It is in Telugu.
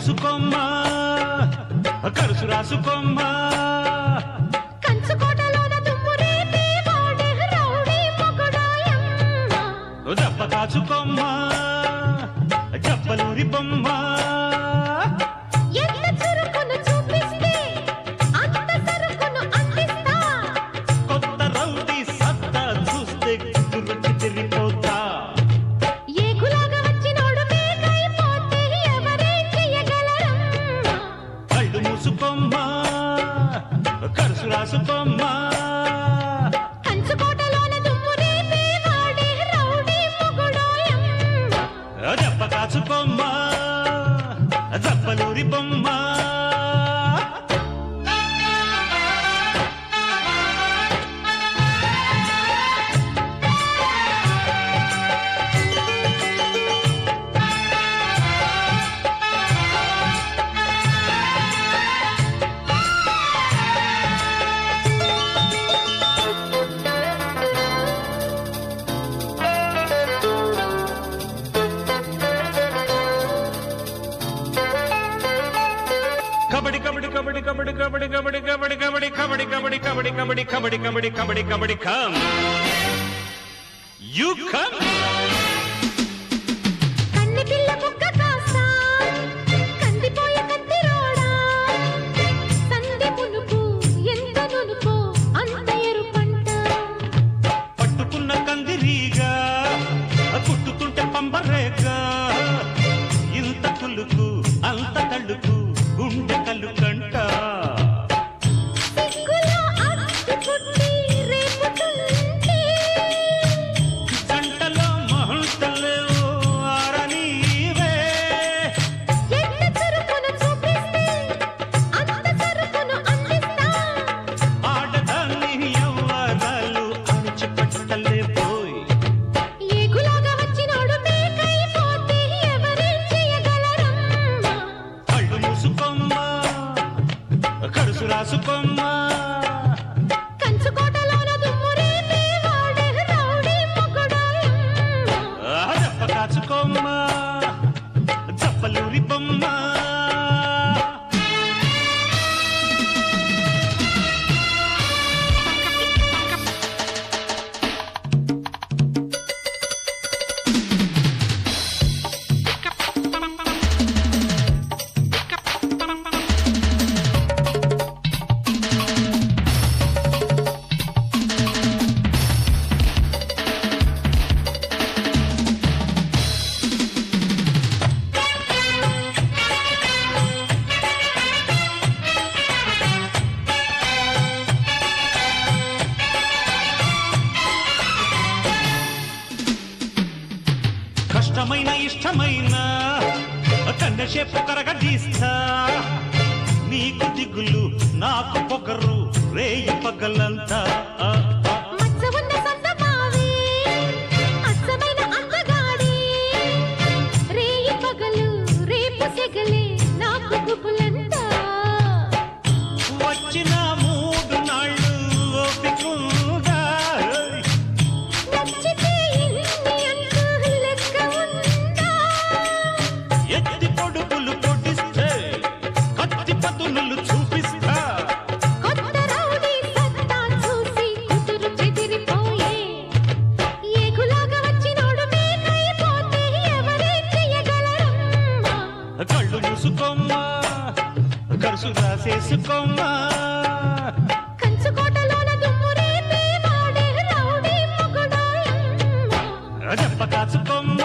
మూసుకోమ్మ కరుసు రాసుకోమ్మ కంచుకోటలోన దుమ్ము రేపే వాడే రౌడీ మొగుడాయమ్మ. దెబ్బ కాచుకోమ్మ జబ్బలూరి బొమ్మ ఎంత చురుకును చూపిస్తే అంత సరుకును అందిస్తా. కొత్త రౌడీ సత్తా చూస్తే రుచి తిరిగిపోతా ఏగులాగా వచ్చినోడు మేకైపోతే ఎవరేం చెయ్యగలరమ్మా? కళ్ళు మూసుకోమ్మ కరుసు రాసుకోమ్మ కంచుకోటలోన దుమ్ము రేపే వాడే రౌడీ మొగుడాయమ్మ. దెబ్బ కాచుకోమ్మ జబ్బలూరి బొమ్మ kabaddi kabaddi kabaddi kabaddi kabaddi kabaddi kabaddi kabaddi kabaddi kabaddi kabaddi kabaddi kabaddi kabaddi kabaddi kabaddi come you come కన్నె పిల్ల ముక్క కాస్త కందిపోయే కత్తిరోడా సంధి పులుపు ఎంత నునుపో అంత ఎరుపంట పట్టుకున్న కందిరీగా కుట్టుతుంటే పంబరేగా ఇంత కులుకు అంత కళ్ళుకు గుండె కళ్ళు కంట సిగ్గులో అట్టి పుట్టి రేపుతుంటే గంటలో మహంతలేవు ఆరనీవే ఎంత చురుకును చూపిస్తే అంత సరుకును అందిస్తా ఆడదాన్ని యవ్వనాలు అణిచిపెట్టలే పోయి ఏగులాగా వచ్చినోడు మేకైపోతే ఎవరేం చెయ్యగలరమ్మా కళ్ళు మూసుకోమ్మ కరుసు రాసుకోమ్మ కంచుకోటలోన దుమ్ము రేపే వాడే రౌడీ మొగుడాయమ్మ. ఆ దెబ్బ కాచుకోమ్మ జప్పలూరి బొమ్మ కష్టమైన ఇష్టమైన కన్నెషేపు కరగదీస్తా నీకు దిగులు నాకు పొగరు రేయి పగలంతా ఆ, ఆ. మచ్చ ఉన్న సందమావే, అచ్చమైన అందగాడే. రేయి పగలు, రేపు సెగలే, నాకు గుబులంతా. వచ్చిన మూడు నాళ్ళు ఓపికుందా నచ్చితే ఇన్ని అంటూ లెక్క ఉందా? ఎత్తి పొడుపులు పొడిస్తే కత్తి పదునులు చూపిస్తా కొత్త రౌడీ సత్తా చూసి కుదురు చెదిరిపోయే. ఏగులాగా వచ్చినోడు మేకైపోతే ఎవరేం చెయ్యగలరమ్మా? కళ్ళు మూసుకోమ్మా కరుసు రాసేసుకోమ్మా కంచుకోటలోన దుమ్ము రేపే వాడే రౌడీ మొగుడాయమ్మ. దెబ్బ కాచుకోమ్మా